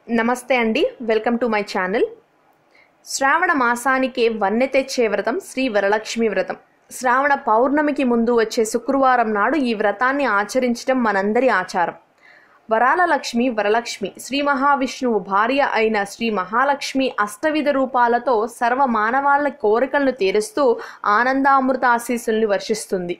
నమస్తే అండి welcome to my channel Shravana మాసానికే వన్నె తెచ్చే వ్రతం శ్రీ వరలక్ష్మి వ్రతం శ్రావణ పౌర్ణమికి ముందు వచ్చే శుక్రవారం నాడు ఈ వ్రతాన్ని ఆచరించడం మనందరి ఆచారం వరాల లక్ష్మి వరలక్ష్మి శ్రీ మహావిష్ణువు భార్య అయిన శ్రీ మహాలక్ష్మి అష్టవిధ రూపాలతో సర్వ మానవాళ్ళ కోరికలను తీరుస్తూ ఆనందామృత ఆశీస్సుల్ని వర్షిస్తుంది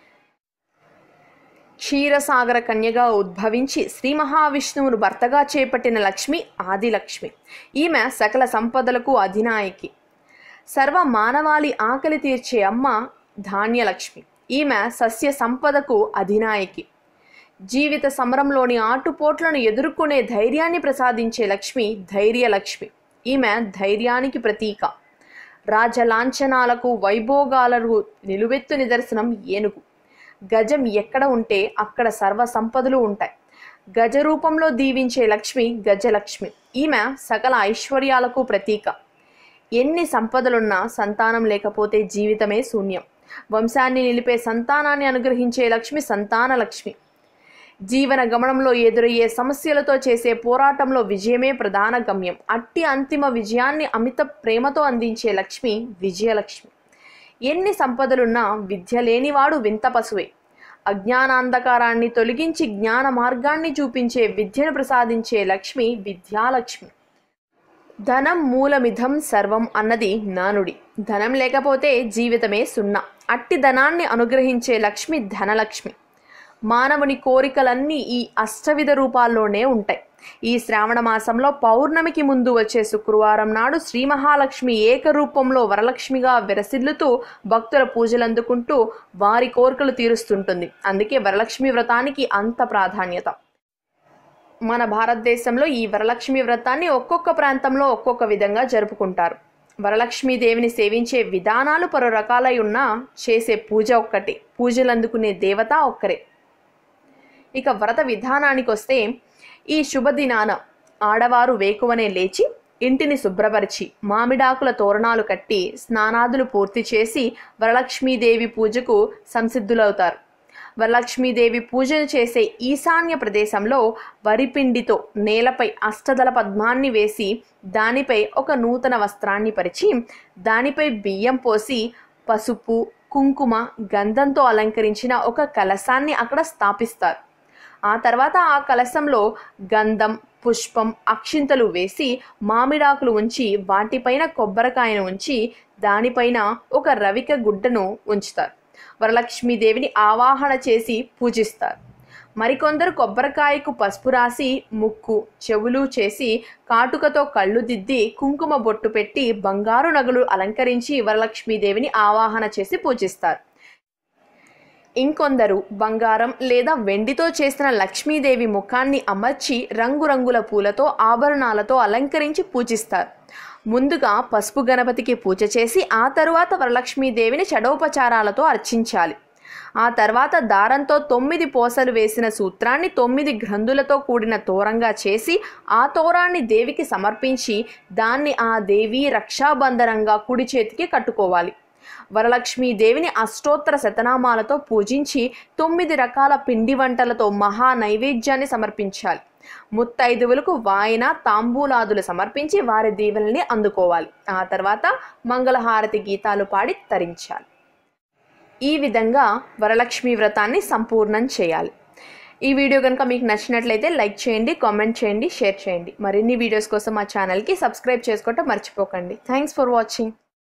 క్షీరసాగర కన్యగా ఉద్భవించి శ్రీ మహావిష్ణువును భర్తగా చేపట్టిన లక్ష్మి ఆదిలక్ష్మి ఈమె సకల సంపదలకు అధినాయకి సర్వ మానవాళి ఆకలి తీర్చే అమ్మ ధాన్యలక్ష్మి ఈమె సస్య సంపదకు అధినాయకి జీవిత సమరంలోని ఆటుపోట్లను ఎదుర్కొనే ధైర్యాన్ని ప్రసాదించే లక్ష్మి ధైర్యలక్ష్మి ఈమె ధైర్యానికి ప్రతీక రాజలాంఛనాలకు వైభోగాలకు నిలువెత్తు నిదర్శనం ఏనుగు గజం ఎక్కడ ఉంటే అక్కడ సర్వ సంపదలు ఉంటాయి గజ రూపంలో దీవించే లక్ష్మి గజలక్ష్మి ఈమె సకల ఐశ్వర్యాలకు ప్రతీక ఎన్ని సంపదలున్నా సంతానం లేకపోతే జీవితమే శూన్యం వంశాన్ని నిలిపే సంతానాన్ని అనుగ్రహించే లక్ష్మి సంతాన లక్ష్మి జీవన గమనంలో ఎదురయ్యే సమస్యలతో చేసే పోరాటంలో విజయమే ప్రధాన గమ్యం అట్టి అంతిమ విజయాన్ని అమిత ప్రేమతో అందించే లక్ష్మి విజయలక్ష్మి ఎన్ని సంపదలున్నా విద్య లేనివాడు వింత పశువే అజ్ఞానాంధకారాన్ని తొలగించి జ్ఞాన మార్గాన్ని చూపించే విద్యను ప్రసాదించే లక్ష్మి విద్యాలక్ష్మి ధనం మూలమిధం సర్వం అన్నది నానుడి ధనం లేకపోతే జీవితమే సున్నా అట్టి ధనాన్ని అనుగ్రహించే లక్ష్మి ధనలక్ష్మి మానవుని కోరికలన్నీ ఈ అష్టవిధ రూపాల్లోనే ఉంటాయి ఈ శ్రావణ మాసంలో పౌర్ణమికి ముందు వచ్చే శుక్రవారం నాడు శ్రీ మహాలక్ష్మి ఏకరూపంలో వరలక్ష్మిగా విరసిల్లుతూ భక్తుల పూజలు అందుకుంటూ వారి కోరికలు తీరుస్తుంటుంది అందుకే వరలక్ష్మి వ్రతానికి అంత ప్రాధాన్యత మన భారతదేశంలో ఈ వరలక్ష్మి వ్రతాన్ని ఒక్కొక్క ప్రాంతంలో ఒక్కొక్క విధంగా జరుపుకుంటారు వరలక్ష్మీదేవిని సేవించే విధానాలు పలు రకాలై ఉన్నా చేసే పూజ ఒక్కటే పూజలు అందుకునే దేవత ఒక్కరే ఇక వ్రత విధానానికి వస్తే ఈ శుభదినాన ఆడవారు వేకువనే లేచి ఇంటిని శుభ్రపరిచి మామిడాకుల తోరణాలు కట్టి స్నానాదులు పూర్తి చేసి వరలక్ష్మీదేవి పూజకు సంసిద్ధులవుతారు వరలక్ష్మీదేవి పూజను చేసే ఈశాన్య ప్రదేశంలో వరిపిండితో నేలపై అష్టదల పద్మాన్ని వేసి దానిపై ఒక నూతన వస్త్రాన్ని పరిచి దానిపై బియ్యం పోసి పసుపు కుంకుమ గంధంతో అలంకరించిన ఒక కలశాన్ని అక్కడ స్థాపిస్తారు ఆ తర్వాత ఆ కలశంలో గంధం పుష్పం అక్షింతలు వేసి మామిడాకులు ఉంచి వాటిపైన కొబ్బరికాయను ఉంచి దానిపైన ఒక రవిక గుడ్డను ఉంచుతారు వరలక్ష్మీదేవిని ఆవాహన చేసి పూజిస్తారు మరికొందరు కొబ్బరికాయకు పసుపు రాసి ముక్కు చెవులు చేసి కాటుకతో కళ్ళు దిద్ది కుంకుమ బొట్టు పెట్టి బంగారు నగలు అలంకరించి వరలక్ష్మీదేవిని ఆవాహన చేసి పూజిస్తారు ఇంకొందరు బంగారం లేదా వెండితో చేసిన లక్ష్మీదేవి ముఖాన్ని అమర్చి రంగురంగుల పూలతో ఆభరణాలతో అలంకరించి పూజిస్తారు ముందుగా పసుపు గణపతికి పూజ చేసి ఆ తరువాత వరలక్ష్మీదేవిని షడోపచారాలతో అర్చించాలి ఆ తర్వాత దారంతో తొమ్మిది పోసలు వేసిన సూత్రాన్ని తొమ్మిది గ్రంథులతో కూడిన తోరంగా చేసి ఆ తోరాన్ని దేవికి సమర్పించి దాన్ని ఆ దేవి రక్షాబంధనంగా కుడి చేతికి కట్టుకోవాలి వరలక్ష్మీదేవిని అష్టోత్తర శతనామాలతో పూజించి తొమ్మిది రకాల పిండి వంటలతో మహా నైవేద్యాన్ని సమర్పించాలి ముత్తైదువులకు వాయన తాంబూలాదులు సమర్పించి వారి దీవెనల్ని అందుకోవాలి ఆ తర్వాత మంగళహారతి గీతాలు పాడి తరించాలి ఈ విధంగా వరలక్ష్మి వ్రతాన్ని సంపూర్ణం చేయాలి ఈ వీడియో కనుక మీకు నచ్చినట్లయితే లైక్ చేయండి కామెంట్ చేయండి షేర్ చేయండి మరిన్ని వీడియోస్ కోసం మా ఛానల్కి సబ్స్క్రైబ్ చేసుకోవటం మర్చిపోకండి థ్యాంక్స్ ఫర్ వాచింగ్